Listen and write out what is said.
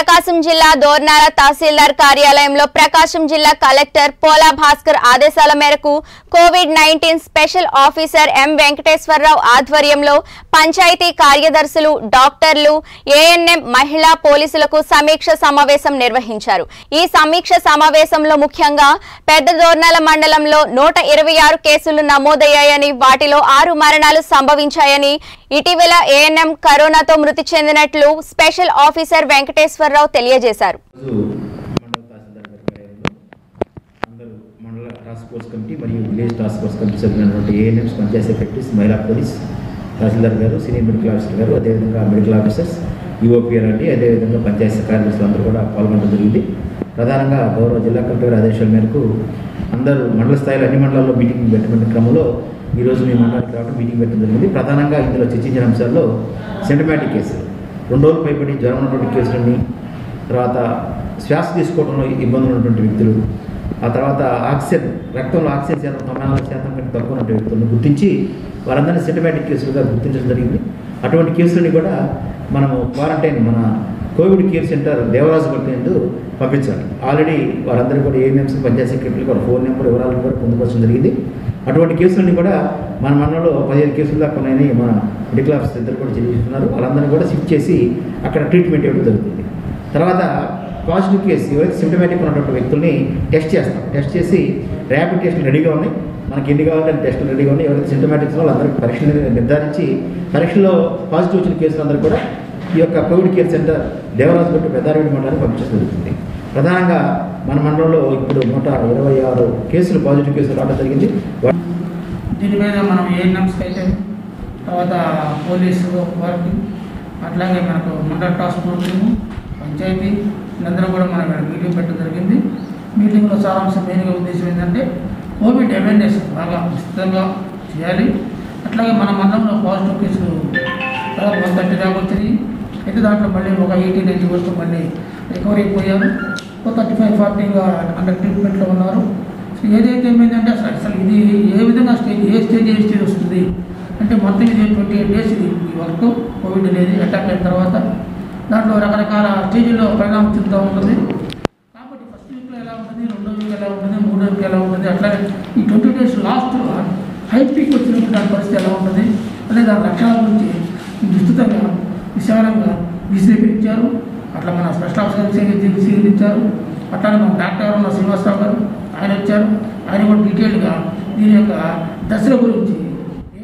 ప్రకాశం జిల్లా దోర్నాల తహసీల్దార్ కార్యాలయంలో ప్రకాశం జిల్లా కలెక్టర్ పోలా భాస్కర్ ఆదేశాల మేరకు Covid nineteen special officer M Venkateswararao ఆధ్వర్యంలో పంచాయతీ కార్యదర్శులు డాక్టర్లు ఏఎన్ఎం మహిళా పోలీసులకు సమీక్ష సమావేశం నిర్వహించారు ఈ సమీక్ష సమావేశంలో ముఖ్యంగా పెద్ద దోర్నాల మండలంలో నూట ఇరవై ఆరు కేసులు నమోదయ్యాయని వాటిలో ఆరు మరణాలు సంభవించాయని ఇటీవల ఏఎన్ఎం కరోనాతో మృతి చెందినట్లు స్పెషల్ ఆఫీసర్ వెంకటేశ్వరరావు తెలియజేశారు ఈరోజు మండల తహసీల్దార్ గారి కార్యాలయంలో అందరూ మండల టాస్క్ ఫోర్స్ కమిటీ మరియు విలేజ్ టాస్క్ ఫోర్స్ కమిటీ సభ్యులైనటువంటి ఏఎన్ఎంస్ పంచాయత్ సెక్రటరీస్ మహిళా పోలీస్ తహసీల్దార్ గారు సీనియర్ మెడికల్ ఆఫీసర్ గారు అదేవిధంగా మెడికల్ ఆఫీసర్స్ ఈఓపీఆర్ అండి అదేవిధంగా పంచాయతీ కార్యదర్శులు అందరూ కూడా పాల్గొనడం జరిగింది ప్రధానంగా గౌరవ జిల్లా కలెక్టర్ గారి ఆదేశాల మేరకు అందరూ మండల స్థాయిలో అన్ని మండలాల్లో మీటింగ్ పెట్టిన క్రమంలో ఈరోజు మీ మండలానికి రావడం మీటింగ్ పెట్టడం జరిగింది ప్రధానంగా ఇందులో చర్చించిన అంశాల్లో సింటమాటిక్ కేసులు రెండు రోజులు పైబడి జ్వరం ఉన్నటువంటి కేసులన్నీ తర్వాత శ్వాస తీసుకోవడంలో ఇబ్బందులు ఉన్నటువంటి వ్యక్తులు ఆ తర్వాత ఆక్సిజన్ రక్తంలో ఆక్సిజన్ శాతం తొంభై నాలుగు శాతం కంటే తక్కువ ఉన్నటువంటి వ్యక్తులను గుర్తించి వారందరినీ సిటమాటిక్ కేసులుగా గుర్తించడం జరిగింది అటువంటి కేసులని కూడా మనము క్వారంటైన్ మన కోవిడ్ కేర్ సెంటర్ దేవరాజు పట్టినందు పంపించాలి ఆల్రెడీ వారందరూ కూడా ఏఎంఎంసీ పంచాయతీ సెక్రటరీ కూడా ఫోన్ నెంబర్ వివరాలను కూడా పొందుపరచడం జరిగింది అటువంటి కేసులన్నీ కూడా మన మనలో పదిహేను కేసులు దాకా ఉన్నాయని మన మెడికల్ ఆఫీసర్ ఇద్దరు కూడా తెలియజేస్తున్నారు వాళ్ళందరినీ కూడా షిఫ్ట్ చేసి అక్కడ ట్రీట్మెంట్ ఇవ్వడం జరుగుతుంది తర్వాత పాజిటివ్ కేసు ఎవరైతే సిమ్టమేటిక్ ఉన్నటువంటి వ్యక్తుల్ని టెస్ట్ చేస్తాం టెస్ట్ చేసి ర్యాపిడ్ టెస్టులు రెడీగా ఉన్నాయి మనకి ఎన్ని కావాలంటే టెస్టులు రెడీగా ఉన్నాయి ఎవరైతే సిమ్టమేటిక్స్ వాళ్ళందరికీ పరీక్షలు నిర్ధారించి పరీక్షలో పాజిటివ్ వచ్చిన కేసులందరూ కూడా ఈ యొక్క కోవిడ్ కేర్ సెంటర్ దేవరాజు గట్టు పెద్దారెడ్డి మండలానికి పంపించడం జరుగుతుంది ప్రధానంగా మన మండలంలో ఇప్పుడు నూట ఇరవై ఆరు కేసులు పాజిటివ్ కేసులు రావడం జరిగింది వా- దీని మీద మనం ఏఎన్ఎంస్కి అయితే తర్వాత పోలీసు వారికి అట్లాగే మనకు మండల టాస్క్ ఫోర్స్ టీము, పంచాయతీ వీళ్ళందరూ కూడా మనం ఇక్కడ మీటింగ్ పెట్టడం జరిగింది మీటింగ్లో సారాంశం మెయిన్గా ఉద్దేశం ఏంటంటే కోవిడ్ అవేర్నెస్ బాగా విస్తృతంగా చేయాలి అట్లాగే మన మండలంలో పాజిటివ్ కేసులు తర్వాత వన్ థర్టీ దాకా వచ్చినాయి అయితే దాంట్లో మళ్ళీ ఒక ఎయిటీ నైన్టీ వరకు మళ్ళీ రికవరీ అయిపోయారు ఒక థర్టీ ఫైవ్ ఫార్టీగా అండర్ ట్రీట్మెంట్లో ఉన్నారు సో ఏదైతే ఏమైందంటే అసలు అసలు ఇది ఏ విధంగా స్టేజ్ ఏ స్టేజ్ ఏ స్టేజ్ వస్తుంది అంటే మొత్తం ఇది ట్వంటీ ఎయిట్ డేస్ ఇది ఈ వర్క్ కోవిడ్ అనేది అటాక్ అయిన తర్వాత దాంట్లో రకరకాల స్టేజ్లో పరిణామం చెందుతూ ఉంటుంది కాబట్టి ఫస్ట్ వీక్లో ఎలా ఉంటుంది రెండో వీక్ ఎలా ఉంటుంది మూడో వీక్ ఎలా ఉంటుంది అట్లాగే ఈ twenty days last high peak వచ్చినప్పుడు దాని పరిస్థితి ఎలా ఉంటుంది అనే దాని లక్షణాల గురించి విస్తృతంగా విశాలంగా విశ్లేషించారు అట్లా మన స్పెషల్ ఆఫీసర్ విశ్లేషించారు అట్లానే మన డాక్టర్ ఉన్న శ్రీనివాసరావు గారు ఆయన వచ్చారు ఆయన కూడా డీటెయిల్గా దీని యొక్క దశల గురించి